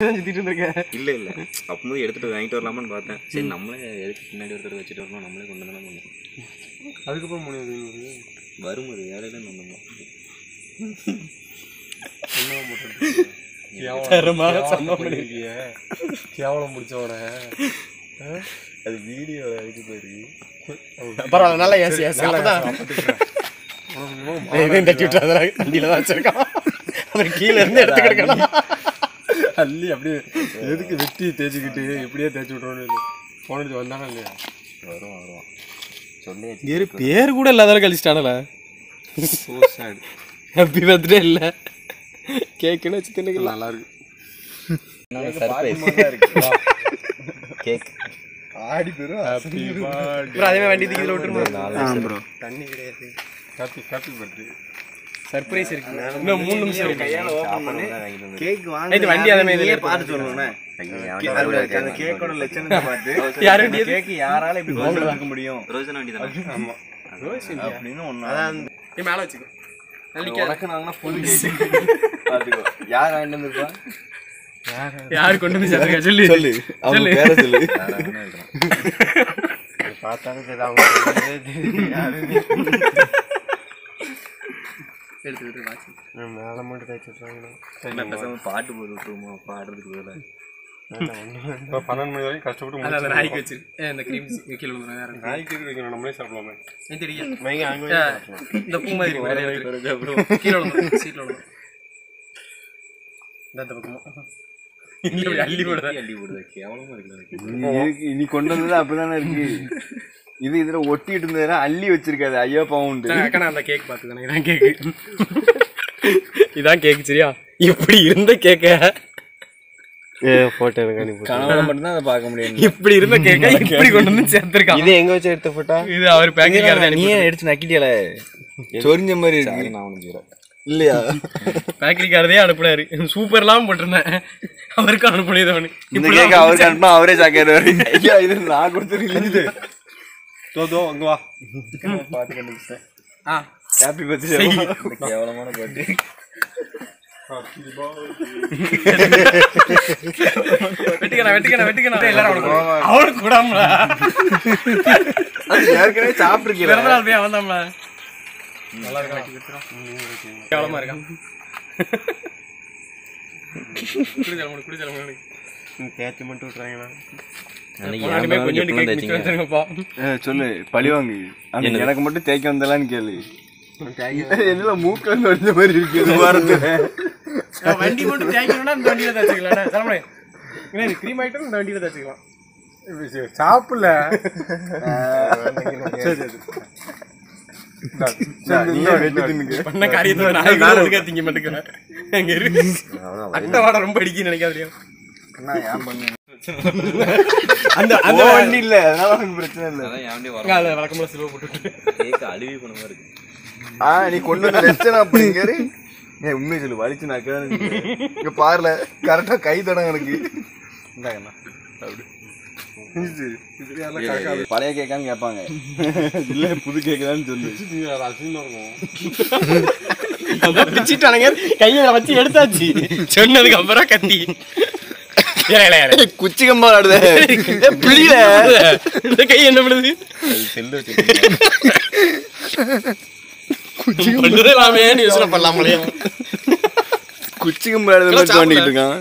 சுத்திட்டு இருந்திருக்கேன் இல்ல இல்ல அப்போது எடுத்துட்டு வாங்கிட்டு வரலாமான்னு பார்த்தேன் சரி நம்மளே எதுக்கு பின்னாடி ஒருத்தர் வச்சுட்டு வரணும் நம்மளே கொண்டு வந்தாலும் பண்ணுவோம் அதுக்கப்புறம் மூணு ஐநூறு வரும் அது வேலையில நம்ம தரமா சம்பவம் பண்ணிருக்கிய கேவலம் முடிச்சவன அது வீடியோ இருக்கு பாரு பரவாயில்ல நல்லா ஏசி ஏசி அப்பதான் இதையும் தட்டி விட்டுறாங்க வண்டியில தான் வச்சிருக்கான் அவர் கீழே இருந்து எடுத்துக்கிட்டு அள்ளி அப்படியே எதுக்கு வெட்டி தேய்ச்சிக்கிட்டு இப்படியே தேய்ச்சி விட்றோன்னு போன் அடிச்சு வந்தானா இல்லையா வரும் வருவான் சொல்லி இரு பேர் கூட இல்லாத கழிச்சிட்டானல ஸோ சேட் ஹாப்பி பர்த்டே இல்ல கேக்குன்னு வச்சு தின்னுக்கலாம் நல்லா இருக்கு சர்ப்ரைஸ் கேக் ஆடி பெரும் ஹாப்பி அப்புறம் அதே மாதிரி வண்டி தூக்கி விட்டுருமா ப்ரோ தண்ணி கிடையாது ஹாப்பி ஹாப்பி பர்த்டே சர்ப்ரைஸ் இருக்கு இன்னும் மூணு நிமிஷம் இருக்கு கையால ஓபன் பண்ணி கேக் இது வண்டி அதே மாதிரி இதுலயே பார்த்து சொல்லணும்னே அந்த கேக்கோட லட்சணத்தை பார்த்து யாரு வண்டி இது? கேக் யாரால இப்படி கொண்டு இருக்க முடியும் ரோஜனா வண்டி தானே ஆமா அப்படின்னு ஒண்ணு நீ மேல வச்சுக்கோ உனக்கு நாங்கன்னா புது கேக் பாத்துக்கோ யார் வாங்கிட்டு வந்திருப்பா யார் கொண்டு வந்து சேர்த்துக்கா சொல்லு சொல்லு அவங்க பேர சொல்லு பார்த்தாலும் சரி அவங்க சொல்லவே தெரியும் யாருன்னு எடுத்து விட்டு வாட்சி மேலே மட்டும் தேய்ச்சி விட்றாங்கண்ணா பேசாம பாட்டு போட்டு விட்டுருமா பாடுறதுக்கு பதிலா இப்போ பன்னெண்டு மணி வரைக்கும் கஷ்டப்பட்டு அதான் அந்த முடிச்சு நாய்க்கு வச்சிரு ஏ, இந்த கிரீம் கீழே வந்துடும் வேற என்ன? நாய்க்கு எதுக்கு வைக்கணும் நம்மளே சாப்பிடலாமே ஏன் தெரியும் மைங்க அங்கே ஏ, இந்த பூ மாதிரி இருக்கு, வேற எடுத்துரு. கீழே விழுந்துரும், சீட்ல விழுந்துரும். இந்த இந்த பக்கமா இல்ல, இப்படி அள்ளி போடுதா அள்ளி போடுது கேவலமா இருக்குல்ல நீ கொண்டு வந்தது அப்படிதானே இருக்கு இது இதுல ஒட்டிட்டு இருந்ததுன்னா அள்ளி வச்சிருக்காது ஐயோ பவுண்டு சரி, அக்கா நான் அந்த கேக் பாத்துக்கணும் இதான் கேக்கு இதான் கேக் சரியா இப்படி இருந்த கேக்க ஃபோட்டோ எனக்கு அனுப்பி கனவுல மட்டும்தான் அதை பார்க்க முடியும் இப்படி இருந்த கேக்க இப்படி கொண்டு வந்து சேர்த்திருக்கான் இது எங்க வச்சு எடுத்த போட்டா இது அவர் பேக்கிங் நீ ஏன் எடுத்து நக்கிட்டியல சொரிஞ்ச மாதிரி இருக்கு நான் உனக்கு சொல்றேன் இல்லையா பேக்கரிக்காரதே அனுப்புனாரு சூப்பர்லாம் போட்டிருந்தேன் அவருக்கு அனுப்புனது அவனு இந்த கேக்க அவருக்கு அனுப்பினா அவரே சாக்காரு ஐயா இது நான் கொடுத்துருக்கீங்க தோ தோ அங்க வா பார்த்து கண்டுபிடிச்சேன் ஆ ஹாப்பி பர்த்டே கேவலமான பாட்டு வெட்டுக்கணும் வெட்டுக்கணும் வெட்டுக்கணும் எல்லாரும் அவனுக்கு கொடு. அவனுக்கு கூடாமல ஏற்கனவே சாப்பிட்டுருக்கீங்க பிறந்த நாள் போய் அவன் தான்ல நல்லா இருக்கா வெட்டி கொடுத்துரும் கேவலமா இருக்கான் குடிச்சல முடி குடிச்சல முடி தேய்ச்சி மட்டும் விட்றாங்களா முன்னாடி போய் கொஞ்சம் கேக் மிச்சம் வச்சிருங்கப்பா சொல்லு பழி வாங்கு அந்த எனக்கு மட்டும் தேய்க்க வந்தலான்னு கேளு என்ன மூக்கல இருந்து வந்த மாதிரி இருக்கு இது வாரத்துல வண்டி மட்டும் தேய்க்கணும்னா இந்த வண்டியில தேய்ச்சிக்கலாம் தலைமுறை இல்லை இது க்ரீம் ஐட்டம் இந்த வண்டியில தேய்ச்சிக்கலாம் சாப்பிடல நீயே வெட்டி தின்னுக்க பண்ண காரியத்தை நான் நாலு அதுக்காக திங்க மாட்டேங்கிறேன் அங்க இருக்கு அட்டை வாடை ரொம்ப அடிக்குன்னு நினைக்காதீங்க ஏன் பண்ணு அந்த அந்த வண்டி இல்ல அதனால உனக்கு பிரச்சனை இல்ல அதான் என் வண்டி வர அதில் வழக்கம்போல சிலுவை போட்டுட்டு கேக் அழுவி போன மாதிரி இருக்கு ஆ நீ கொண்டு வந்த லட்சணம் அப்படிங்காரு ஏன் உண்மையை சொல்லு வலிச்சு நான் இங்க பாருல கரெக்டா கை தடம் எனக்கு இந்தாங்கண்ணா அப்படி பழைய கேக்கான்னு கேட்பாங்க இல்ல புது கேக்குதான்னு சொல்லு அசிங்கமா இருக்கும் அதான் பிச்சிட்டானுங்க கையை வச்சு எடுத்தாச்சு சொன்னதுக்கு அப்புறம் கத்தி ஏலே, ஏலே, ஏலே. குச்சி கம்பா ஆடுத பிடில இந்த கை என்ன பண்ணுது செல்லு வச்சு பண்ணுறது எல்லாமே யோசனை பண்ணலாமலே குச்சி கம்பா ஆடுத மாதிரி பண்ணிட்டு இருக்கான்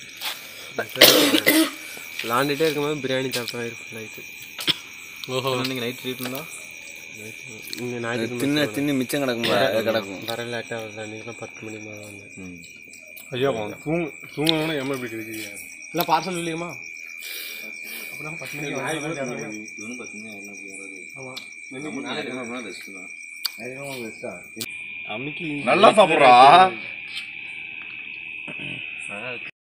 விளாண்டுட்டே இருக்கும்போது பிரியாணி சாப்பிட்றா இருக்கும் நைட்டு ஓஹோ இன்னைக்கு நைட் ட்ரீட் இருந்தா இங்கே ஞாயிற்று தின்னு தின்னு மிச்சம் கிடக்கும் கிடக்கும் வர லேட்டாக வருது அன்றைக்கெலாம் பத்து மணி மேலே வந்தேன் ஐயா தூங்க தூங்கணும்னா எம்ம இப்படி கிடைக்குது இல்லை பார்சல் இல்லையுமா அப்படின்னா பத்து மணிக்கு இவனு பார்த்தீங்கன்னா என்ன ஆமாம் பெஸ்ட் தான் அன்னைக்கு நல்லா சாப்பிட்றா